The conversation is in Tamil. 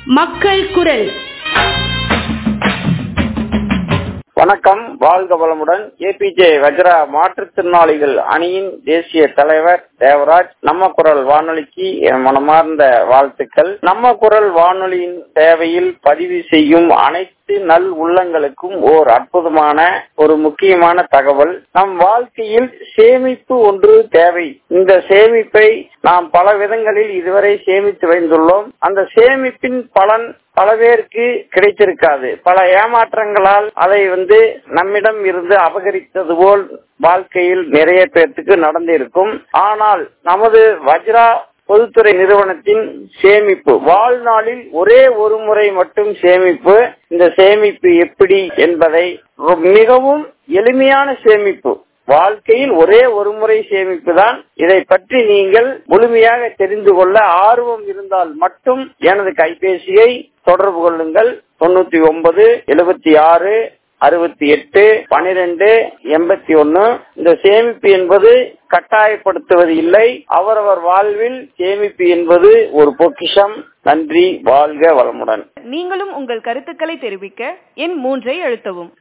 மக்கள் குரல் வணக்கம் வாழ்க வளமுடன் ஏபிஜே வஜ்ரா மாற்றுத்திறனாளிகள் அணியின் தேசிய தலைவர் தேவராஜ் நம்ம குரல் வானொலிக்கு என் மனமார்ந்த வாழ்த்துக்கள் நம்ம குரல் வானொலியின் சேவையில் பதிவு செய்யும் அனைத்து நல் உள்ளங்களுக்கும் ஓர் அற்புதமான ஒரு முக்கியமான தகவல் நம் வாழ்க்கையில் சேமிப்பு ஒன்று தேவை இந்த சேமிப்பை நாம் பல விதங்களில் இதுவரை சேமித்து வைத்துள்ளோம் அந்த சேமிப்பின் பலன் பல பேருக்கு கிடைத்திருக்காது பல ஏமாற்றங்களால் அதை வந்து நம்மிடம் இருந்து அபகரித்தது போல் வாழ்க்கையில் நிறைய பேர்த்துக்கு நடந்திருக்கும் ஆனால் நமது வஜ்ரா பொதுத்துறை நிறுவனத்தின் சேமிப்பு வாழ்நாளில் ஒரே ஒரு முறை மட்டும் சேமிப்பு இந்த சேமிப்பு எப்படி என்பதை மிகவும் எளிமையான சேமிப்பு வாழ்க்கையில் ஒரே ஒரு முறை சேமிப்பு தான் இதை பற்றி நீங்கள் முழுமையாக தெரிந்து கொள்ள ஆர்வம் இருந்தால் மட்டும் எனது கைபேசியை தொடர்பு கொள்ளுங்கள் தொண்ணூத்தி ஒன்பது எழுபத்தி ஆறு அறுபத்தி எட்டு பனிரெண்டு எண்பத்தி ஒன்னு இந்த சேமிப்பு என்பது கட்டாயப்படுத்துவது இல்லை அவரவர் வாழ்வில் சேமிப்பு என்பது ஒரு பொக்கிஷம் நன்றி வாழ்க வளமுடன் நீங்களும் உங்கள் கருத்துக்களை தெரிவிக்க எண் மூன்றை அழுத்தவும்